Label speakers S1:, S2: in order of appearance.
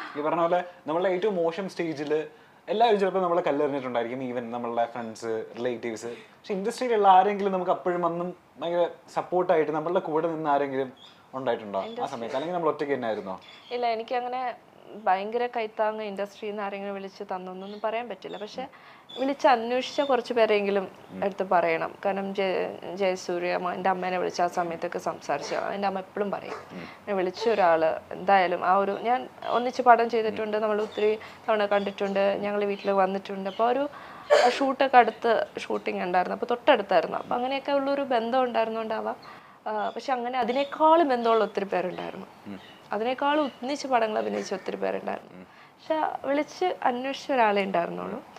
S1: ഈ പറഞ്ഞ പോലെ നമ്മളുടെ ഏറ്റവും മോശം സ്റ്റേജിൽ എല്ലാവരും ചിലപ്പോൾ നമ്മളെ കല്ലെറിഞ്ഞിട്ടുണ്ടായിരിക്കും ഈവൻ നമ്മളുടെ ഫ്രണ്ട്സ് റിലേറ്റീവ്സ് പക്ഷെ ഇൻഡസ്ട്രിയിലുള്ള ആരെങ്കിലും നമുക്ക് അപ്പോഴും അന്നും ഭയങ്കര സപ്പോർട്ടായിട്ട് നമ്മളുടെ കൂടെ നിന്ന് ആരെങ്കിലും ഉണ്ടായിട്ടുണ്ടോ ആ സമയത്ത് അല്ലെങ്കിൽ നമ്മൾ ഒറ്റയ്ക്ക് തന്നെ ആയിരുന്നോ
S2: ഇല്ല എനിക്കങ്ങനെ ഭയങ്കര കൈത്താങ് ഇൻഡസ്ട്രിയിൽ നിന്ന് ആരെങ്കിലും വിളിച്ച് തന്നൊന്നും പറയാൻ പറ്റില്ല പക്ഷെ വിളിച്ച് അന്വേഷിച്ച കുറച്ച് പേരെങ്കിലും എടുത്ത് പറയണം കാരണം ജയ ജയസൂര്യ അമ്മ എൻ്റെ അമ്മേനെ വിളിച്ച ആ സമയത്തൊക്കെ സംസാരിച്ചു എൻ്റെ അമ്മ എപ്പോഴും പറയും എന്നെ വിളിച്ച ഒരാൾ എന്തായാലും ആ ഒരു ഞാൻ ഒന്നിച്ച് പടം ചെയ്തിട്ടുണ്ട് നമ്മൾ ഒത്തിരി തവണ കണ്ടിട്ടുണ്ട് ഞങ്ങൾ വീട്ടിൽ വന്നിട്ടുണ്ട് അപ്പോൾ ഒരു ഷൂട്ടൊക്കെ അടുത്ത് ഷൂട്ടിംഗ് ഉണ്ടായിരുന്നു അപ്പോൾ തൊട്ടടുത്തായിരുന്നു അപ്പോൾ അങ്ങനെയൊക്കെ ഉള്ളൊരു ബന്ധം ഉണ്ടായിരുന്നുകൊണ്ടാവാം ആ, പക്ഷെ അങ്ങനെ അതിനേക്കാളും ബന്ധമുള്ള ഒത്തിരി പേരുണ്ടായിരുന്നു അതിനേക്കാളും ഒന്നിച്ച് പടങ്ങൾ അഭിനയിച്ച ഒത്തിരി പേരുണ്ടായിരുന്നു പക്ഷെ വിളിച്ച് അന്വേഷിച്ച ഒരാളെ ഉണ്ടായിരുന്നുള്ളൂ